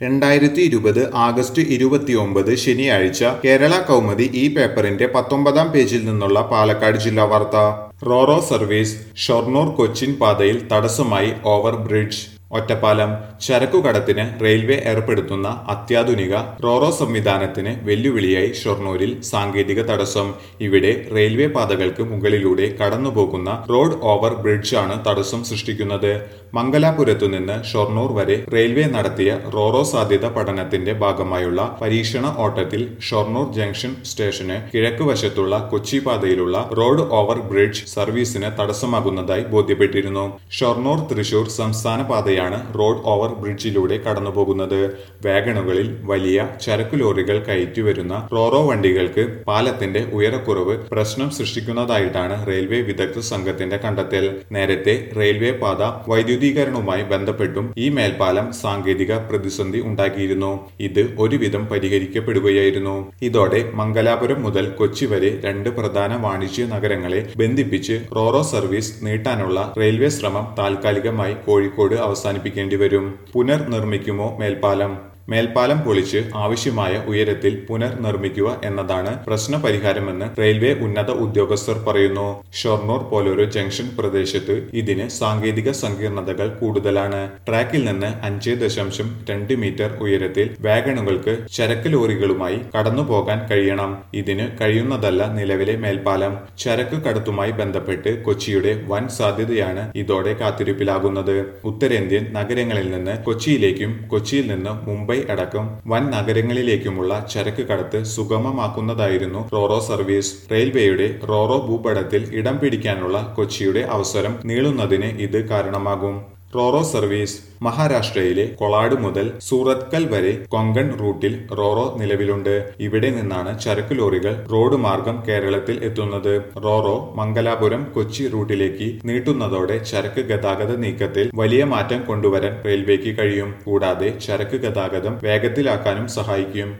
രണ്ടായിരത്തി ഇരുപത് ആഗസ്റ്റ് ഇരുപത്തിയൊമ്പത് ശനിയാഴ്ച കേരള കൗമുദി ഈ പേപ്പറിന്റെ പത്തൊമ്പതാം പേജിൽ നിന്നുള്ള പാലക്കാട് ജില്ലാ വാർത്ത റോറോ സർവീസ് ഷൊർണൂർ കൊച്ചിൻ പാതയിൽ തടസ്സമായി ഓവർ ബ്രിഡ്ജ് ഒറ്റപ്പാലം ചരക്കുകടത്തിന് റെയിൽവേ ഏർപ്പെടുത്തുന്ന അത്യാധുനിക റോറോ സംവിധാനത്തിന് വെല്ലുവിളിയായി ഷൊർണൂരിൽ സാങ്കേതിക തടസ്സം ഇവിടെ റെയിൽവേ പാതകൾക്ക് മുകളിലൂടെ കടന്നുപോകുന്ന റോഡ് ഓവർ ബ്രിഡ്ജാണ് തടസ്സം സൃഷ്ടിക്കുന്നത് മംഗലാപുരത്തു നിന്ന് ഷൊർണൂർ വരെ റെയിൽവേ നടത്തിയ റോറോ സാധ്യത പഠനത്തിന്റെ ഭാഗമായുള്ള പരീക്ഷണ ഓട്ടത്തിൽ ഷൊർണൂർ ജംഗ്ഷൻ സ്റ്റേഷന് കിഴക്ക് വശത്തുള്ള കൊച്ചി പാതയിലുള്ള റോഡ് ഓവർ ബ്രിഡ്ജ് സർവീസിന് തടസ്സമാകുന്നതായി ബോധ്യപ്പെട്ടിരുന്നു ഷൊർണൂർ തൃശൂർ സംസ്ഥാന പാതയാണ് റോഡ് ഓവർ ബ്രിഡ്ജിലൂടെ കടന്നുപോകുന്നത് വാഗണുകളിൽ വലിയ ചരക്കു ലോറികൾ കയറ്റി വരുന്ന റോറോ വണ്ടികൾക്ക് പാലത്തിന്റെ ഉയരക്കുറവ് പ്രശ്നം സൃഷ്ടിക്കുന്നതായിട്ടാണ് റെയിൽവേ വിദഗ്ധ സംഘത്തിന്റെ കണ്ടെത്തൽ നേരത്തെ റെയിൽവേ പാത വൈദ്യുതീകരണവുമായി ബന്ധപ്പെട്ടും ഈ മേൽപ്പാലം സാങ്കേതിക പ്രതിസന്ധി ഉണ്ടാക്കിയിരുന്നു ഇത് ഒരുവിധം പരിഹരിക്കപ്പെടുകയായിരുന്നു ഇതോടെ മംഗലാപുരം മുതൽ കൊച്ചി വരെ രണ്ട് പ്രധാന വാണിജ്യ നഗരങ്ങളെ ബന്ധിപ്പിച്ച് റോറോ സർവീസ് നീട്ടാനുള്ള റെയിൽവേ ശ്രമം താൽക്കാലികമായി കോഴിക്കോട് അവസാനിപ്പിക്കേണ്ടി വരും പുനർനിർമ്മിക്കുമോ മേൽപ്പാലം മേൽപ്പാലം പൊളിച്ച് ആവശ്യമായ ഉയരത്തിൽ പുനർനിർമ്മിക്കുക എന്നതാണ് പ്രശ്ന പരിഹാരമെന്ന് റെയിൽവേ ഉന്നത ഉദ്യോഗസ്ഥർ പറയുന്നു ഷൊർണൂർ പോലൊരു ജംഗ്ഷൻ പ്രദേശത്ത് ഇതിന് സാങ്കേതിക സങ്കീർണതകൾ കൂടുതലാണ് ട്രാക്കിൽ നിന്ന് അഞ്ച് ദശാംശം രണ്ട് മീറ്റർ ഉയരത്തിൽ വാഗണുകൾക്ക് ചരക്ക് ലോറികളുമായി കടന്നു പോകാൻ കഴിയണം ഇതിന് കഴിയുന്നതല്ല നിലവിലെ മേൽപ്പാലം ചരക്ക് കടത്തുമായി ബന്ധപ്പെട്ട് കൊച്ചിയുടെ വൻ സാധ്യതയാണ് ഇതോടെ കാത്തിരിപ്പിലാകുന്നത് ഉത്തരേന്ത്യൻ നഗരങ്ങളിൽ നിന്ന് കൊച്ചിയിലേക്കും കൊച്ചിയിൽ നിന്ന് മുംബൈ അടക്കം വൻ നഗരങ്ങളിലേക്കുമുള്ള ചരക്ക് കടത്ത് സുഗമമാക്കുന്നതായിരുന്നു റോറോ സർവീസ് റെയിൽവേയുടെ റോറോ ഭൂപടത്തിൽ ഇടം പിടിക്കാനുള്ള കൊച്ചിയുടെ അവസരം നീളുന്നതിന് ഇത് കാരണമാകും റോറോ സർവീസ് മഹാരാഷ്ട്രയിലെ കൊളാഡ് മുതൽ സൂറത്കൽ വരെ കൊങ്കൺ റൂട്ടിൽ റോറോ നിലവിലുണ്ട് ഇവിടെ നിന്നാണ് ചരക്ക് ലോറികൾ റോഡ് മാർഗം കേരളത്തിൽ എത്തുന്നത് റോറോ മംഗലാപുരം കൊച്ചി റൂട്ടിലേക്ക് നീട്ടുന്നതോടെ ചരക്ക് ഗതാഗത നീക്കത്തിൽ വലിയ മാറ്റം കൊണ്ടുവരാൻ റെയിൽവേക്ക് കഴിയും കൂടാതെ ചരക്ക് ഗതാഗതം വേഗത്തിലാക്കാനും സഹായിക്കും